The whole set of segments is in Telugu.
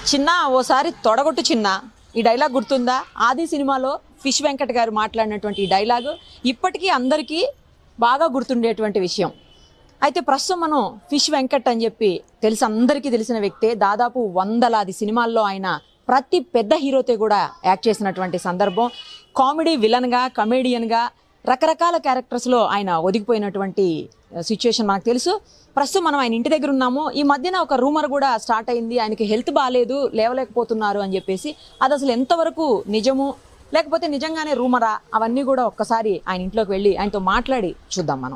చిన్న ఓసారి తొడగొట్టు చిన్న ఈ డైలాగ్ గుర్తుందా ఆది సినిమాలో ఫిష్ వెంకట్ గారు మాట్లాడినటువంటి ఈ డైలాగ్ ఇప్పటికీ అందరికీ బాగా గుర్తుండేటువంటి విషయం అయితే ప్రస్తుతం మనం ఫిష్ వెంకట్ అని చెప్పి తెలిసి అందరికీ తెలిసిన వ్యక్తే దాదాపు వందలాది సినిమాల్లో ఆయన ప్రతి పెద్ద హీరోతో కూడా యాక్ట్ చేసినటువంటి సందర్భం కామెడీ విలన్గా కమేడియన్గా రకరకాల క్యారెక్టర్స్లో ఆయన ఒదిగిపోయినటువంటి సిచ్యుయేషన్ మనకు తెలుసు ప్రస్తుతం మనం ఆయన ఇంటి దగ్గర ఉన్నాము ఈ మధ్యన ఒక రూమర్ కూడా స్టార్ట్ అయింది ఆయనకి హెల్త్ బాగాలేదు లేవలేకపోతున్నారు అని చెప్పేసి అది అసలు ఎంతవరకు నిజము లేకపోతే నిజంగానే రూమరా అవన్నీ కూడా ఒక్కసారి ఆయన ఇంట్లోకి వెళ్ళి ఆయనతో మాట్లాడి చూద్దాం మనం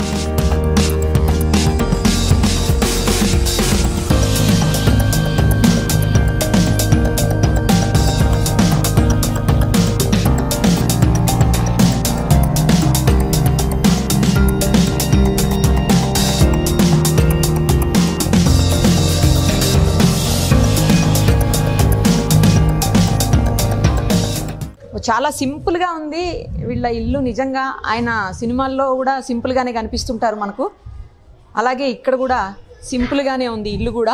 చాలా సింపుల్గా ఉంది వీళ్ళ ఇల్లు నిజంగా ఆయన సినిమాల్లో కూడా సింపుల్గానే కనిపిస్తుంటారు మనకు అలాగే ఇక్కడ కూడా సింపుల్గానే ఉంది ఇల్లు కూడా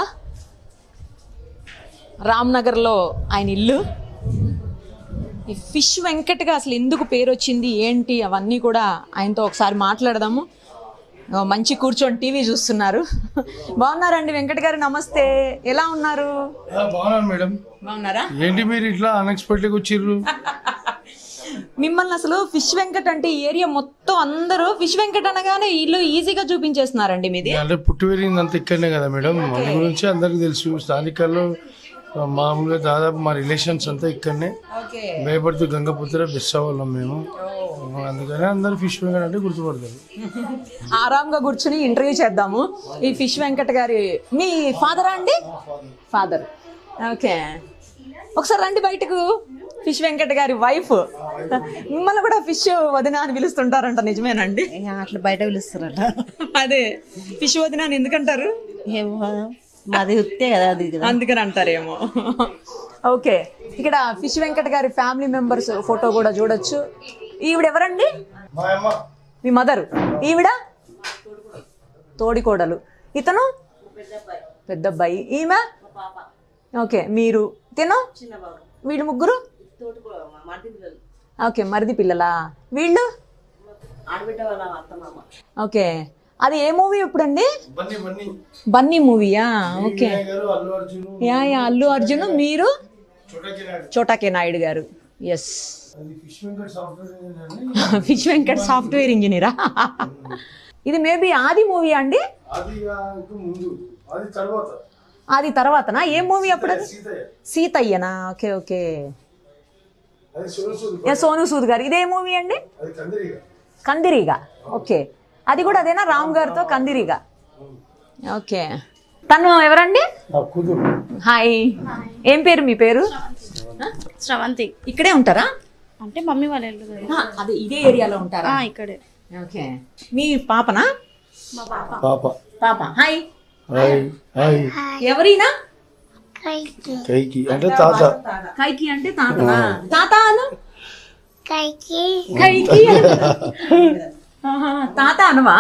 రామ్నగర్లో ఆయన ఇల్లు ఈ ఫిష్ వెంకట్గా అసలు ఎందుకు పేరు వచ్చింది ఏంటి అవన్నీ కూడా ఆయనతో ఒకసారి మాట్లాడదాము ఓ, మంచి కూర్చొని టీవీ చూస్తున్నారు బాగున్నారండి వెంకట్ గారు నమస్తే ఎలా ఉన్నారు ఆ, బాగున్నాను మేడం బాగున్నారా ఏంటి మీరు ఇట్లా అన్ఎక్స్పెక్టెడ్ వచ్చిర్రు మిమ్మల్ని అసలు ఫిష్ వెంకట్ అంటే ఈ ఏరియా మొత్తం అందరూ ఫిష్ వెంకట్ అనగానే ఇల్లు ఈజీగా చూపించేస్తున్నారండి మీది అంటే పుట్టి పెరిగింది అంత ఇక్కడనే కదా మేడం అందు గురించి అందరికి తెలుసు స్థానికల్లో ఆ, మామూలుగా దాదాపు మా రిలేషన్స్ అంతా ఇక్కడనే ఓకే భయపడుతూ గంగపుత్ర బెస్ట్ అవ్వాలం మేము అందుకని అందరు ఫిష్ వెంకట్ అంటే గుర్తుపడతారు ఆరాంగా కూర్చుని ఇంటర్వ్యూ చేద్దాము ఈ ఫిష్ వెంకట్ గారి మీ ఫాదరా అండి ఫాదర్ ఓకే ఒకసారి రండి బయటకు ఫిష్ వెంకట్ గారి వైఫ్ మిమ్మల్ని కూడా ఫిష్ వదిన అని పిలుస్తుంటారంట నిజమేనండి ఇక అట్లా బయట పిలుస్తారట అదే ఫిష్ వదిన అని ఎందుకంటారు ఏమో మాది ఉత్తే కదా అది కదా అందుకని అంటారేమో ఓకే ఇక్కడ ఫిష్ వెంకట్ గారి ఫ్యామిలీ మెంబర్స్ ఫోటో కూడా చూడొచ్చు ఈవిడ ఎవరండి మా అమ్మ మీ మదర్ ఈవిడ తోడికోడలు ఇతను పెద్ద అబ్బాయి ఈమె ఓకే మీరు తిను వీళ్ళు ముగ్గురు ఓకే మరిది పిల్లలా వీళ్ళు ఓకే అది ఏ మూవీ ఇప్పుడండి బన్నీ బన్నీ బన్నీ మూవీయా ఓకే వినయ్ గారు అల్లు అర్జున్ యా యా అల్లు అర్జున్ మీరు చోటకినాడు చోటాకే నాయుడు గారు ఎస్ అది ఫిష్ వెంకట్ సాఫ్ట్వేర్ ఇంజనీర్ అని ఫిష్ వెంకట్ సాఫ్ట్వేర్ ఇంజనీరా ఇది మేబీ ఆది మూవీ అండి అది ఆ, ఇంకో ముందు అది తర్వాత అది తర్వాతనా ఏ మూవీ అప్పుడు అది సీతయ్య సీతయ్యనా ఓకే ఓకే అది సోనసూద్ యా సోను సూద్ గారు ఇదే మూవీ అండి అది కందిరిగా కందిరిగా ఓకే అది కూడా అదేనా రామ్ గారితో కందిరిగా ఓకే తను ఎవరండి నా కూతురు హాయ్ ఏం పేరు మీ పేరు స్రవంతి ఇక్కడే ఉంటారా అంటే మమ్మీ వాళ్ళ ఇల్లు కదా. ఆ, అదే ఇదే ఏరియాలో ఉంటారా ఆ, ఇక్కడే ఓకే మీ పాపనా పాప పాప హాయ్ హాయ్ హాయ్ ఎవరైనా కైకి అంటే తాత కైకి అంటే తాతనా తాత అను కైకి కైకి ఆహా, తాత అనవా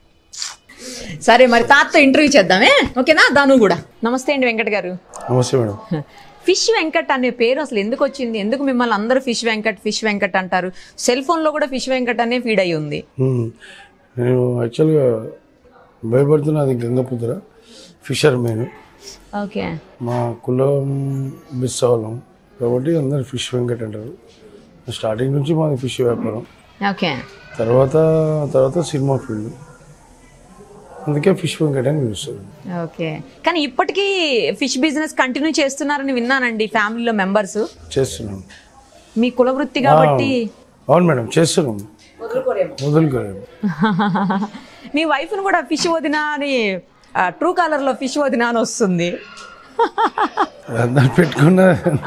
సరే మరి తాతతో ఇంటర్వ్యూ చేద్దామే ఓకేనా దాను కూడా నమస్తే అండి వెంకట్ గారు నమస్తే మేడం ఫిష్ వెంకట్ అనే పేరు అసలు ఎందుకు వచ్చింది ఎందుకు మిమ్మల్ని అందరూ ఫిష్ వెంకట్ ఫిష్ వెంకట్ అంటారు సెల్ ఫోన్లో కూడా ఫిష్ వెంకట్ అనే ఫీడ్ అయి ఉంది మ్మ్. నేను యాక్చువల్గా భయపడుతున్నది గంగపుత్ర ఫిషర్ మెయిన్ ఓకే మా కులం మిస్ అవ్వడం కాబట్టి అందరు ఫిష్ వెంకట్ అంటారు స్టార్టింగ్ నుంచి మాది ఫిష్ వ్యాపారం ఓకే తర్వాత తర్వాత సినిమా ఫీల్డ్ అందుకే ఫిష్ వెంకట్ అని పిలుస్తారు ఓకే కానీ ఇప్పటికీ ఫిష్ బిజినెస్ కంటిన్యూ చేస్తున్నారని విన్నానండి ఫ్యామిలీలో మెంబర్స్ చేస్తున్నాం మీ కుల వృత్తి కాబట్టి అవును మేడం చేస్తున్నాం వదులుకోలేము మీ వైఫ్ను కూడా ఫిష్ వదినా అని ట్రూ కాలర్లో ఫిష్ వదినా అని వస్తుంది అందరు పెట్టుకున్న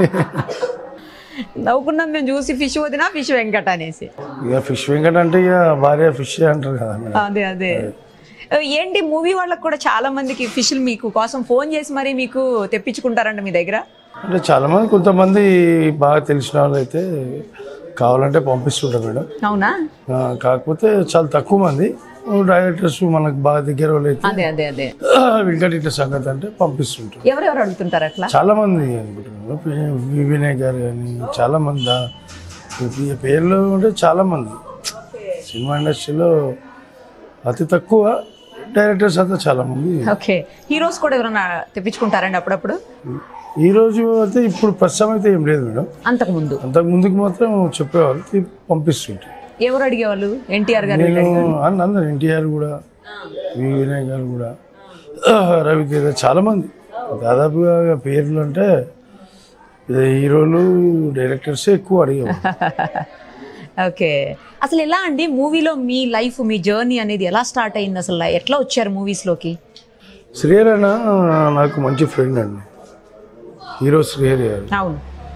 నవ్వుకున్నాం మేము చూసి ఫిష్ వదినా ఫిష్ వెంకట అనేసి ఇక ఫిష్ వెంకట్ అంటే ఇక భార్య ఫిష్ అంటారు కదా మేడం అదే అదే ఏంటి మూవీ వాళ్ళకి కూడా చాలా మందికి ఫిష్లు మీకు కోసం ఫోన్ చేసి మరి మీకు తెప్పించుకుంటారంట మీ దగ్గర అంటే చాలా మంది కొంతమంది బాగా తెలిసిన వాళ్ళు అయితే కావాలంటే పంపిస్తుంటారు మేడం అవునా ఆ, కాకపోతే చాలా తక్కువ మంది డైరెక్టర్స్ మనకు బాగా దగ్గర వాళ్ళు అయితే అదే అదే అదే వెంకట ఇట్ల సంగతి అంటే పంపిస్తుంటారు ఎవరెవరు అడుగుతుంటారు అట్లా చాలా మంది అనుకుంటున్నారు పి- వి వినయ్ గారు కానీ చాలా మంది దా- ఈ పేర్లు ఉంటే చాలా మంది సినిమా ఇండస్ట్రీలో అతి తక్కువ డైరెక్టర్స్ అంతా చాలా మంది ఓకే హీరోస్ కూడా ఎవరైనా తెప్పించుకుంటారండి అప్పుడప్పుడు ఈ రోజు అయితే ఇప్పుడు ప్రస్తుతం అయితే ఏం లేదు మేడం అంతకు ముందు అంతకు ముందుకు మాత్రం చెప్పేవాళ్ళు తీ- పంపిస్తుంటారు ఎవరు అడిగేవాళ్ళు ఎన్టీఆర్ గారు నేను అన్న- అందరు ఎన్టీఆర్ కూడా వి వినయ్ గారు కూడా రవితేజ చాలా మంది దాదాపుగా పేర్లు అంటే ఇది హీరోలు డైరెక్టర్స్ ఎక్కువ అడిగేవాళ్ళు ఓకే అసలు ఎలా అండి మూవీలో మీ లైఫ్ మీ జర్నీ అనేది ఎలా స్టార్ట్ అయింది అసలు ఎట్లా వచ్చారు మూవీస్లోకి శ్రీహరి అన్న నాకు మంచి ఫ్రెండ్ అండి హీరో శ్రీహరి గారు అవును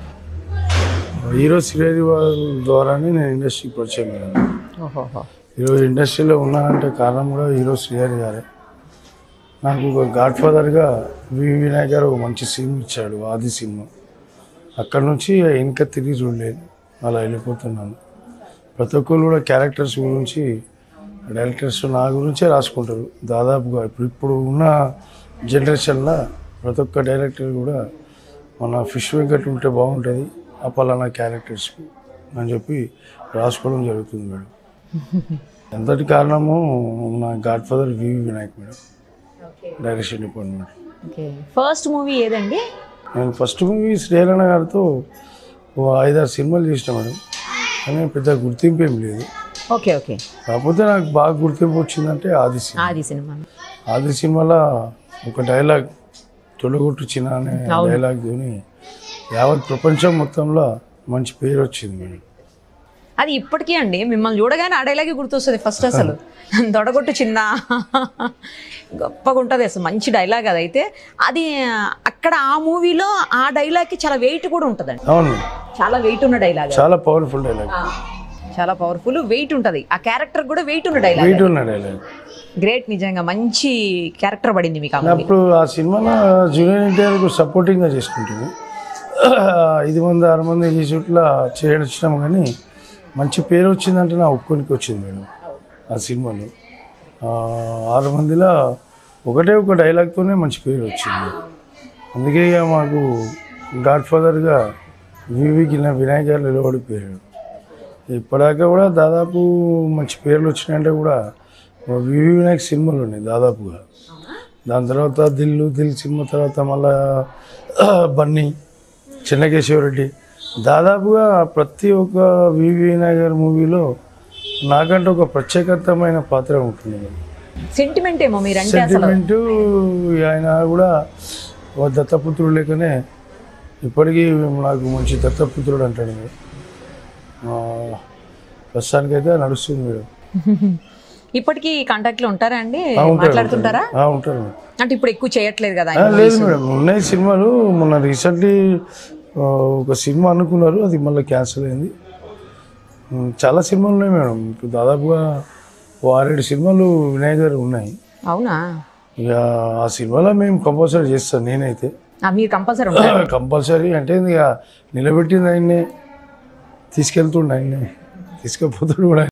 హీరో శ్రీహరి వాళ్ళ ద్వారానే నేను ఇండస్ట్రీకి పరిచయం అయ్యాను ఓహోహో ఈరోజు ఇండస్ట్రీలో ఉన్నానంటే కారణం కూడా హీరో శ్రీహరి గారే నాకు ఒక గాడ్ ఫాదర్గా వి వినాయక్ గారు ఒక మంచి సినిమా ఇచ్చాడు ఆది సినిమా అక్కడి నుంచి ఇంకా తిరిగి చూడలేదు అలా వెళ్ళిపోతున్నాను ప్రతి ఒక్కరు కూడా క్యారెక్టర్స్ గురించి డైరెక్టర్స్ నా గురించే రాసుకుంటారు దాదాపుగా ఇప్పుడు ఇప్పుడు ఉన్న జనరేషన్లో ప్రతి ఒక్క డైరెక్టర్ కూడా మన ఫిష్ వెంకట్ ఉంటే బాగుంటుంది ఆ పలానా క్యారెక్టర్స్ అని చెప్పి రాసుకోవడం జరుగుతుంది మేడం ఎంతటి కారణము నా godfather V Vinayak madam direction department okay first movie ఏదండి నేను ఫస్ట్ మూవీ శ్రీహరణ గారితో ఓ ఐదారు సినిమాలు చేసిన మేడం కానీ పెద్ద గుర్తింపు ఏం లేదు ఓకే ఓకే కాకపోతే నాకు బాగా గుర్తింపు వచ్చిందంటే ఆది సినిమా ఆది సినిమా ఆది సినిమాలో ఒక డైలాగ్ తొలగొట్టు చిన్న అనే డైలాగ్ తోని యావత్ ప్రపంచం మొత్తంలో మంచి పేరు వచ్చింది మేడం అది ఇప్పటికీ అండి మిమ్మల్ని చూడగానే ఆడేలాగే గుర్తొస్తుంది ఫస్ట్ అసలు దొడగొట్టు చిన్న గొప్పగా ఉంటుంది అసలు మంచి డైలాగ్ అదైతే అది అక్కడ ఆ మూవీలో ఆ డైలాగ్కి చాలా వెయిట్ కూడా ఉంటుందండి అవును చాలా వెయిట్ ఉన్న డైలాగ్ చాలా పవర్ఫుల్ డైలాగ్ చాలా పవర్ఫుల్ వెయిట్ ఉంటుంది ఆ క్యారెక్టర్ కూడా వెయిట్ ఉన్న డైలాగ్ వెయిట్ ఉన్న డైలాగ్ గ్రేట్ నిజంగా మంచి క్యారెక్టర్ పడింది మీకు ఆ movie. అప్పుడు ఆ సినిమాలో జూనియర్ ఎన్టీఆర్కు సపోర్టింగ్గా చేసుకుంటుంది ఐదు మంది ఆరు మంది ఈ షూట్లో చేయడం వచ్చినాము కానీ మంచి పేరు వచ్చిందంటే నా ఒక్కొనికి వచ్చింది మేడం ఆ సినిమాలో ఆ, ఆరు మందిలో ఒకటే ఒక డైలాగ్తోనే మంచి పేరు వచ్చింది అందుకే ఇక మాకు గాడ్ ఫాదర్గా వివికి నా వినాయక్ గారు నిలబడిపోయాడు ఇప్పటిదాకా కూడా దాదాపు మంచి పేర్లు వచ్చినాయంటే కూడా వివి వినాయక్ సినిమాలు ఉన్నాయి దాదాపుగా దాని తర్వాత దిల్లు దిల్ సినిమా తర్వాత మళ్ళా బన్నీ చెన్నకేశ్వరరెడ్డి దాదాపుగా ప్రతి ఒక్క వివి వినాయక్ గారి మూవీలో నాకంటే ఒక ప్రత్యేకతమైన పాత్ర ఉంటుంది సెంటిమెంట్ ఏమో మీరంటే అసలు సెంటిమెంటు ఆయన కూడా ఓ దత్తపుత్రుడు లేకనే ఇప్పటికీ నాకు మంచి దత్తపుత్రుడు అంటాడు మీరు ఆ, ప్రస్తుతానికైతే నడుస్తుంది మేడం ఇప్పటికీ కాంటాక్ట్ లో ఉంటారా అండి ఆ, ఉంటారు, మాట్లాడుతుంటారా ఆ, ఉంటారు మేడం. అంటే ఇప్పుడు ఎక్కువ చేయట్లేదు కదా ఆ, లేదు మేడం ఉన్నాయి సినిమాలు మొన్న రీసెంట్లీ ఒక సినిమా అనుకున్నారు అది మళ్ళీ క్యాన్సిల్ అయింది ఉమ్, చాలా సినిమాలు ఉన్నాయి మేడం ఇప్పుడు దాదాపుగా ఓ ఆరేడు సినిమాలు వినాయక్ గారు ఉన్నాయి అవునా ఇక ఆ సినిమాలో మేము కంపల్సరీ చేస్తాం నేనైతే ఆ, మీరు కంపల్సరీ ఉంటారు కంపల్సరీ అంటే ఇక నిలబెట్టింది ఆయన్నే తీసుకెళ్తుండే ఆయన్నే తీసుకెళ్ళిపోతాడు కూడా